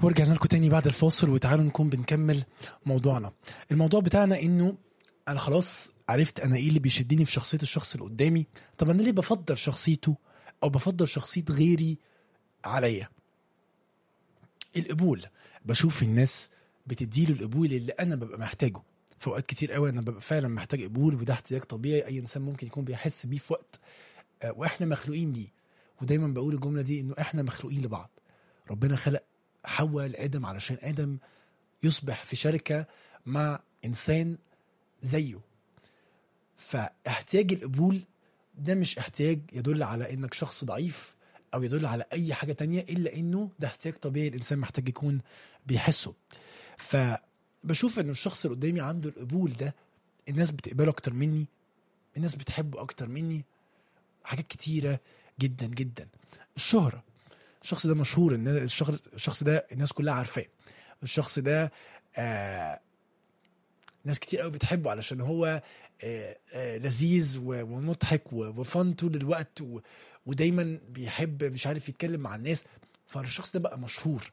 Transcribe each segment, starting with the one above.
ورجعنا لكم تاني بعد الفاصل وتعالوا نكون بنكمل موضوعنا الموضوع بتاعنا انه انا خلاص عرفت انا ايه اللي بيشدني في شخصيه الشخص اللي قدامي طب انا ليه بفضل شخصيته او بفضل شخصيه غيري عليا القبول بشوف الناس بتديله القبول اللي انا ببقى محتاجه في اوقات كتير قوي انا ببقى فعلا محتاج قبول وده احتياج طبيعي اي انسان ممكن يكون بيحس بيه في وقت آه، واحنا مخلوقين بيه ودايما بقول الجمله دي انه احنا مخلوقين لبعض ربنا خلق حواء لادم علشان ادم يصبح في شركه مع انسان زيه فاحتياج القبول ده مش احتياج يدل على انك شخص ضعيف او يدل على اي حاجه تانية الا انه ده احتياج طبيعي الانسان محتاج يكون بيحسه فبشوف انه الشخص اللي قدامي عنده القبول ده الناس بتقبله اكتر مني الناس بتحبه اكتر مني حاجات كتيره جدا جدا الشهره الشخص ده مشهور ان الشخص الشخص ده الناس كلها عارفاه الشخص ده آه ناس كتير قوي بتحبه علشان هو آه آه لذيذ و- ومضحك و- وفن طول الوقت و- ودايما بيحب مش عارف يتكلم مع الناس فالشخص ده بقى مشهور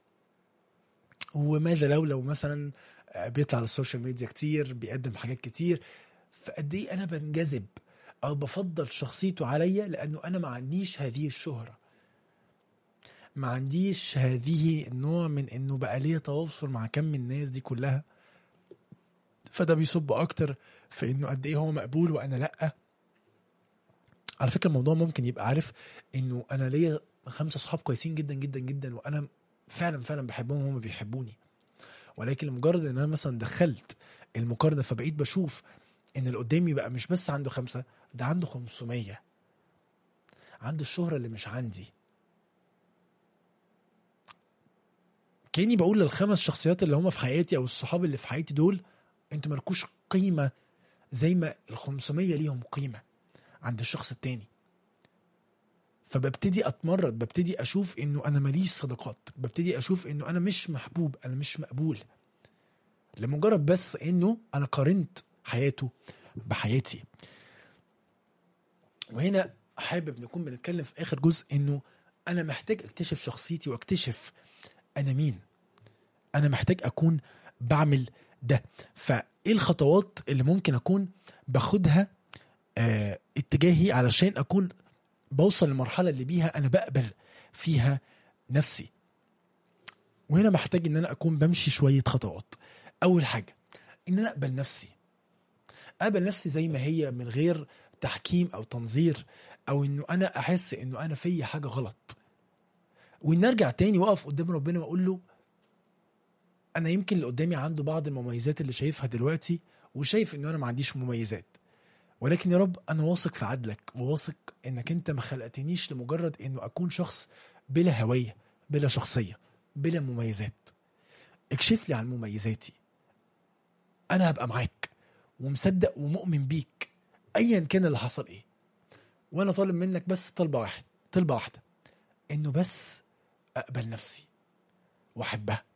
وماذا لو لو مثلا آه، بيطلع على السوشيال ميديا كتير بيقدم حاجات كتير فقد ايه انا بنجذب او بفضل شخصيته عليا لانه انا ما عنديش هذه الشهره ما عنديش هذه النوع من انه بقى ليا تواصل مع كم من الناس دي كلها فده بيصب اكتر في انه قد ايه هو مقبول وانا لا على فكره الموضوع ممكن يبقى عارف انه انا ليا خمسه صحاب كويسين جدا جدا جدا وانا فعلا فعلا بحبهم وهم بيحبوني ولكن لمجرد ان انا مثلا دخلت المقارنه فبقيت بشوف ان اللي قدامي بقى مش بس عنده خمسه ده عنده 500 عنده الشهره اللي مش عندي كاني بقول للخمس شخصيات اللي هم في حياتي او الصحاب اللي في حياتي دول انتوا مالكوش قيمه زي ما ال 500 ليهم قيمه عند الشخص التاني فببتدي اتمرد ببتدي اشوف انه انا ماليش صداقات ببتدي اشوف انه انا مش محبوب انا مش مقبول لمجرد بس انه انا قارنت حياته بحياتي وهنا حابب نكون بنتكلم في اخر جزء انه انا محتاج اكتشف شخصيتي واكتشف انا مين انا محتاج اكون بعمل ده فايه الخطوات اللي ممكن اكون باخدها آه اتجاهي علشان اكون بوصل للمرحله اللي بيها انا بقبل فيها نفسي وهنا محتاج ان انا اكون بمشي شويه خطوات اول حاجه ان انا اقبل نفسي اقبل نفسي زي ما هي من غير تحكيم او تنظير او انه انا احس انه انا في حاجه غلط وان ارجع تاني واقف قدام ربنا واقول له انا يمكن اللي قدامي عنده بعض المميزات اللي شايفها دلوقتي وشايف انه انا ما عنديش مميزات ولكن يا رب انا واثق في عدلك وواثق انك انت ما خلقتنيش لمجرد انه اكون شخص بلا هويه بلا شخصيه بلا مميزات اكشف لي عن مميزاتي انا هبقى معاك ومصدق ومؤمن بيك ايا كان اللي حصل ايه وانا طالب منك بس طلبه واحد طلبه واحده انه بس اقبل نفسي واحبها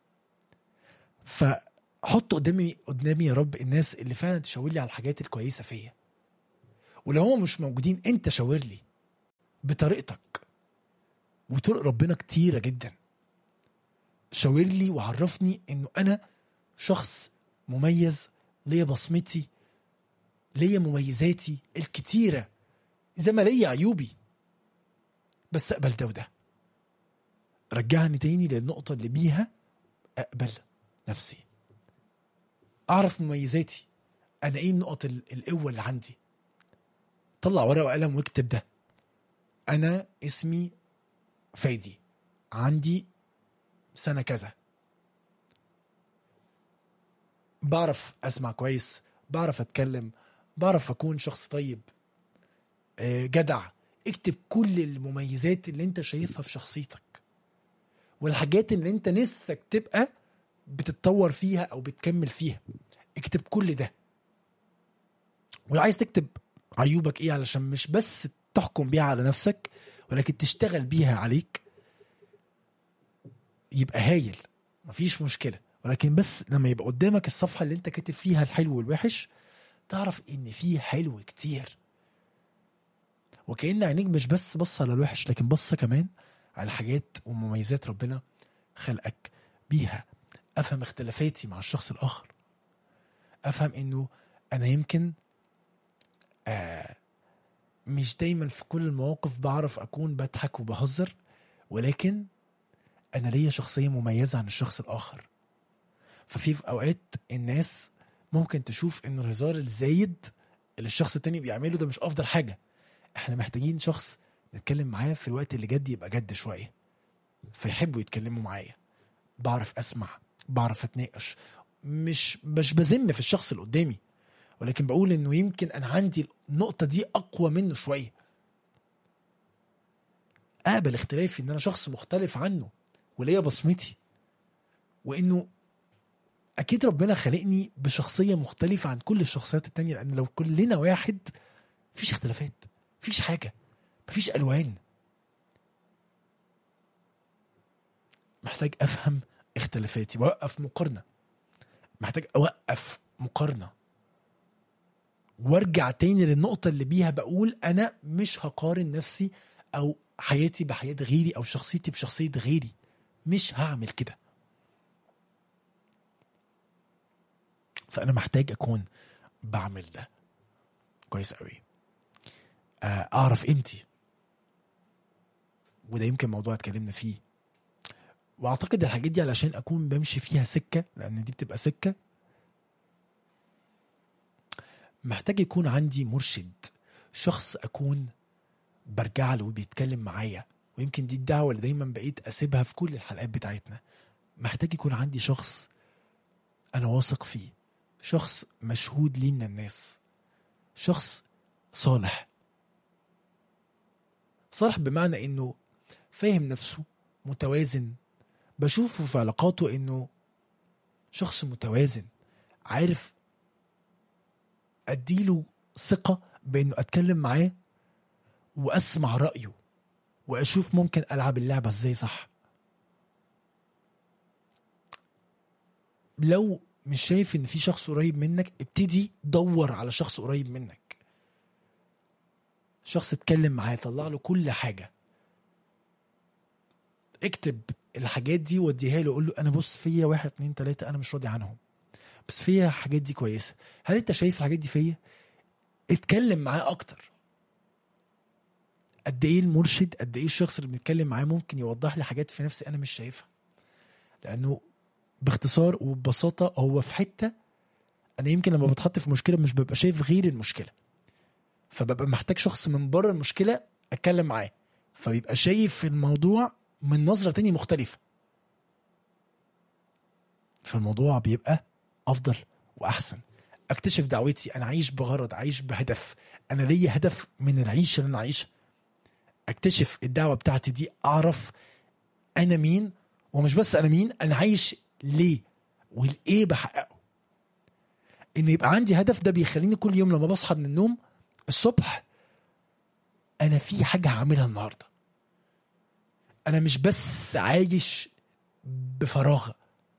فحط قدامي قدامي يا رب الناس اللي فعلا تشاور لي على الحاجات الكويسه فيا ولو هم مش موجودين انت شاور لي بطريقتك وطرق ربنا كتيره جدا شاور لي وعرفني انه انا شخص مميز ليا بصمتي ليا مميزاتي الكتيره زي ما ليا عيوبي بس اقبل ده وده رجعني تاني للنقطه اللي بيها اقبل نفسي اعرف مميزاتي انا ايه النقط ال- القوه اللي عندي طلع ورقه وقلم واكتب ده انا اسمي فادي عندي سنه كذا بعرف اسمع كويس بعرف اتكلم بعرف اكون شخص طيب آه، جدع اكتب كل المميزات اللي انت شايفها في شخصيتك والحاجات اللي انت نفسك تبقى بتتطور فيها او بتكمل فيها اكتب كل ده ولو عايز تكتب عيوبك ايه علشان مش بس تحكم بيها على نفسك ولكن تشتغل بيها عليك يبقى هايل مفيش مشكلة ولكن بس لما يبقى قدامك الصفحة اللي انت كاتب فيها الحلو والوحش تعرف ان فيه حلو كتير وكأن عينيك مش بس بص على الوحش لكن بص كمان على حاجات ومميزات ربنا خلقك بيها افهم اختلافاتي مع الشخص الاخر افهم انه انا يمكن آه مش دايما في كل المواقف بعرف اكون بضحك وبهزر ولكن انا ليا شخصيه مميزه عن الشخص الاخر ففي في اوقات الناس ممكن تشوف انه الهزار الزايد اللي الشخص التاني بيعمله ده مش افضل حاجه احنا محتاجين شخص نتكلم معاه في الوقت اللي جد يبقى جد شويه فيحبوا يتكلموا معايا بعرف اسمع بعرف اتناقش مش مش بذم في الشخص اللي قدامي ولكن بقول انه يمكن انا عندي النقطه دي اقوى منه شويه اقبل اختلافي ان انا شخص مختلف عنه وليا بصمتي وانه اكيد ربنا خلقني بشخصيه مختلفه عن كل الشخصيات التانية لان لو كلنا واحد مفيش اختلافات مفيش حاجه مفيش الوان محتاج افهم اختلافاتي واوقف مقارنه محتاج اوقف مقارنه وارجع تاني للنقطة اللي بيها بقول أنا مش هقارن نفسي أو حياتي بحياة غيري أو شخصيتي بشخصية غيري مش هعمل كده فأنا محتاج أكون بعمل ده كويس قوي آه، أعرف قيمتي وده يمكن موضوع اتكلمنا فيه واعتقد الحاجات دي علشان اكون بمشي فيها سكه لان دي بتبقى سكه محتاج يكون عندي مرشد شخص اكون برجع له وبيتكلم معايا ويمكن دي الدعوه اللي دايما بقيت اسيبها في كل الحلقات بتاعتنا محتاج يكون عندي شخص انا واثق فيه شخص مشهود ليه من الناس شخص صالح صالح بمعنى انه فاهم نفسه متوازن بشوفه في علاقاته انه شخص متوازن عارف اديله ثقة بانه اتكلم معاه واسمع رأيه واشوف ممكن العب اللعبة ازاي صح لو مش شايف ان في شخص قريب منك ابتدي دور على شخص قريب منك شخص اتكلم معاه طلع له كل حاجه اكتب الحاجات دي وديها له قول له انا بص فيا واحد اتنين تلاته انا مش راضي عنهم بس فيا الحاجات دي كويسه هل انت شايف الحاجات دي فيا اتكلم معاه اكتر قد ايه المرشد قد ايه الشخص اللي بنتكلم معاه ممكن يوضح لي حاجات في نفسي انا مش شايفها لانه باختصار وببساطه هو في حته انا يمكن لما بتحط في مشكله مش ببقى شايف غير المشكله فببقى محتاج شخص من بره المشكله اتكلم معاه فبيبقى شايف الموضوع من نظره تانية مختلفه فالموضوع بيبقى افضل واحسن اكتشف دعوتي انا عايش بغرض عايش بهدف انا ليا هدف من العيشه اللي انا عايشها اكتشف الدعوه بتاعتي دي اعرف انا مين ومش بس انا مين انا عايش ليه والايه بحققه ان يبقى عندي هدف ده بيخليني كل يوم لما بصحى من النوم الصبح انا في حاجه هعملها النهارده انا مش بس عايش بفراغ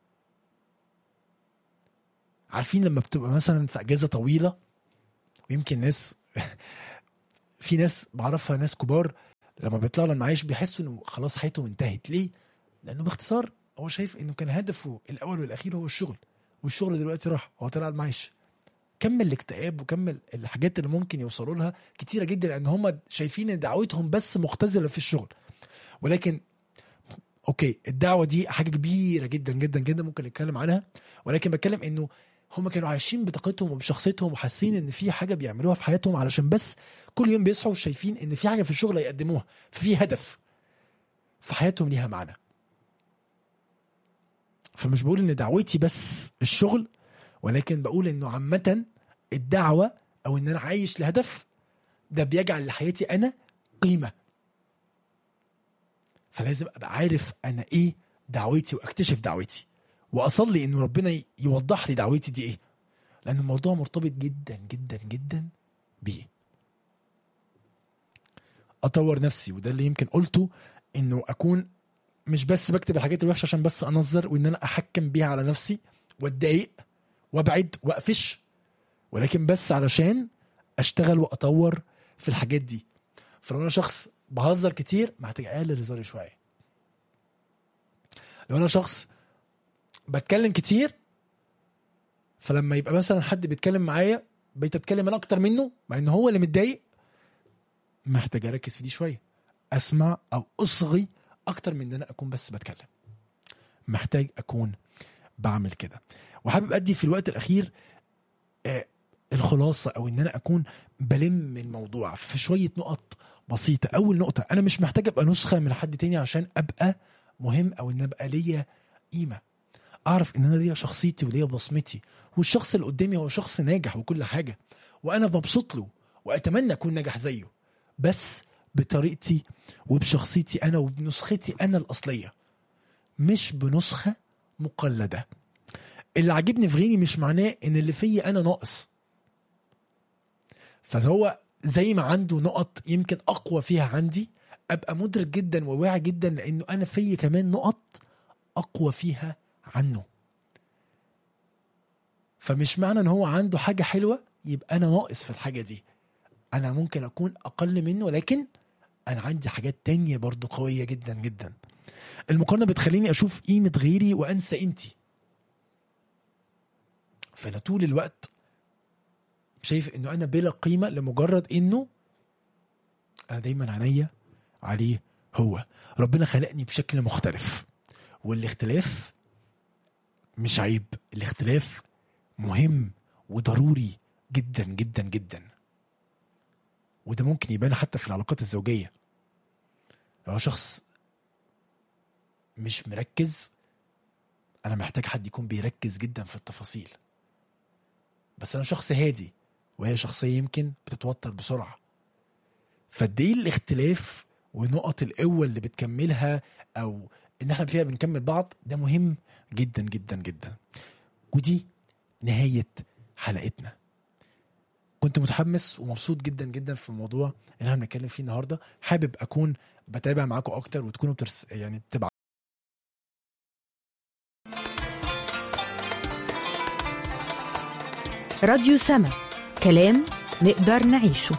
عارفين لما بتبقى مثلا في اجازه طويله ويمكن ناس في ناس بعرفها ناس كبار لما بيطلعوا للمعايش بيحسوا انه خلاص حياتهم انتهت ليه؟ لانه باختصار هو شايف انه كان هدفه الاول والاخير هو الشغل والشغل دلوقتي راح هو طلع المعاش كمل الاكتئاب وكمل الحاجات اللي ممكن يوصلوا لها كتيره جدا لان هم شايفين ان دعوتهم بس مختزله في الشغل ولكن اوكي الدعوه دي حاجه كبيره جدا جدا جدا ممكن نتكلم عنها ولكن بتكلم انه هم كانوا عايشين بطاقتهم وبشخصيتهم وحاسين ان في حاجه بيعملوها في حياتهم علشان بس كل يوم بيصحوا شايفين ان في حاجه في الشغل هيقدموها في هدف في حياتهم ليها معنى فمش بقول ان دعوتي بس الشغل ولكن بقول انه عامه الدعوه او ان انا عايش لهدف ده بيجعل لحياتي انا قيمه فلازم ابقى عارف انا ايه دعوتي واكتشف دعوتي واصلي انه ربنا يوضح لي دعوتي دي ايه لان الموضوع مرتبط جدا جدا جدا بيه اطور نفسي وده اللي يمكن قلته انه اكون مش بس بكتب الحاجات الوحشه عشان بس انظر وان انا احكم بيها على نفسي واتضايق وابعد واقفش ولكن بس علشان اشتغل واطور في الحاجات دي فلو انا شخص بهزر كتير محتاج اقلل هزاري شويه لو انا شخص بتكلم كتير فلما يبقى مثلا حد بيتكلم معايا بقيت اتكلم انا اكتر منه مع ان هو اللي متضايق محتاج اركز في دي شويه اسمع او اصغي اكتر من ان انا اكون بس بتكلم محتاج اكون بعمل كده وحابب ادي في الوقت الاخير آه الخلاصه او ان انا اكون بلم الموضوع في شويه نقط بسيطه اول نقطه انا مش محتاج ابقى نسخه من حد تاني عشان ابقى مهم او ان ابقى ليا قيمه اعرف ان انا ليا شخصيتي وليا بصمتي والشخص اللي قدامي هو شخص ناجح وكل حاجه وانا مبسوط له واتمنى اكون ناجح زيه بس بطريقتي وبشخصيتي انا وبنسختي انا الاصليه مش بنسخه مقلده اللي عاجبني في غيري مش معناه ان اللي فيا انا ناقص فهو زي ما عنده نقط يمكن اقوى فيها عندي ابقى مدرك جدا وواعي جدا لانه انا فيا كمان نقط اقوى فيها عنه فمش معنى ان هو عنده حاجه حلوه يبقى انا ناقص في الحاجه دي انا ممكن اكون اقل منه لكن انا عندي حاجات تانية برضو قويه جدا جدا المقارنه بتخليني اشوف قيمه غيري وانسى قيمتي فانا طول الوقت شايف انه انا بلا قيمه لمجرد انه انا دايما عينيا عليه هو ربنا خلقني بشكل مختلف والاختلاف مش عيب الاختلاف مهم وضروري جدا جدا جدا وده ممكن يبان حتى في العلاقات الزوجيه لو شخص مش مركز انا محتاج حد يكون بيركز جدا في التفاصيل بس انا شخص هادي وهي شخصيه يمكن بتتوتر بسرعه فقد ايه الاختلاف ونقط القوه اللي بتكملها او ان احنا فيها بنكمل بعض ده مهم جدا جدا جدا ودي نهايه حلقتنا كنت متحمس ومبسوط جدا جدا في الموضوع اللي احنا بنتكلم فيه النهارده حابب اكون بتابع معاكم اكتر وتكونوا بترس يعني بتبع راديو سما كلام نقدر نعيشه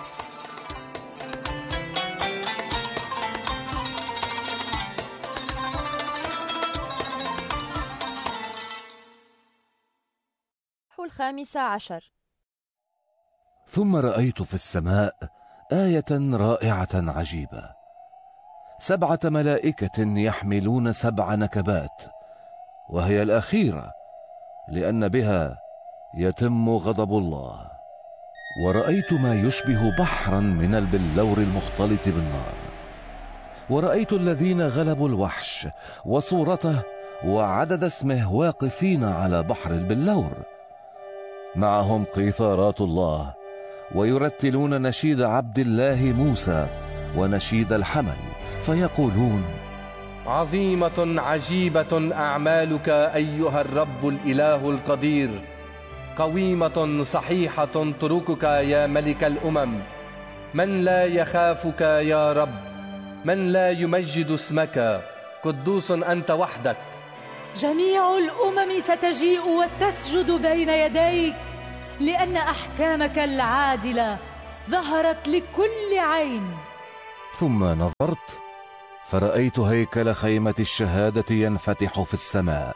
الخامسة عشر ثم رأيت في السماء آية رائعة عجيبة سبعة ملائكة يحملون سبع نكبات وهي الأخيرة لأن بها يتم غضب الله ورأيت ما يشبه بحرا من البلور المختلط بالنار ورأيت الذين غلبوا الوحش وصورته وعدد اسمه واقفين على بحر البلور معهم قيثارات الله ويرتلون نشيد عبد الله موسى ونشيد الحمل فيقولون عظيمة عجيبة أعمالك أيها الرب الإله القدير قويمة صحيحة طرقك يا ملك الأمم من لا يخافك يا رب من لا يمجد اسمك قدوس أنت وحدك جميع الامم ستجيء وتسجد بين يديك لان احكامك العادله ظهرت لكل عين ثم نظرت فرأيت هيكل خيمة الشهادة ينفتح في السماء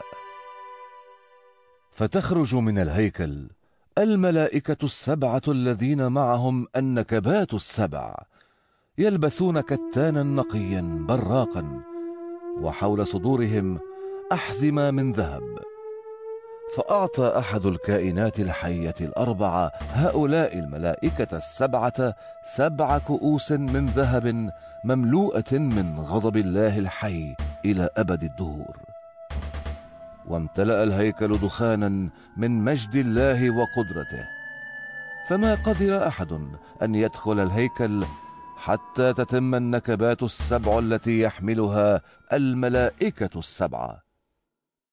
فتخرج من الهيكل الملائكة السبعة الذين معهم النكبات السبع يلبسون كتانا نقيا براقا وحول صدورهم أحزمة من ذهب فأعطى أحد الكائنات الحية الأربعة هؤلاء الملائكة السبعة سبع كؤوس من ذهب مملوءة من غضب الله الحي إلى أبد الدهور وامتلأ الهيكل دخانا من مجد الله وقدرته فما قدر أحد أن يدخل الهيكل حتى تتم النكبات السبع التي يحملها الملائكة السبعة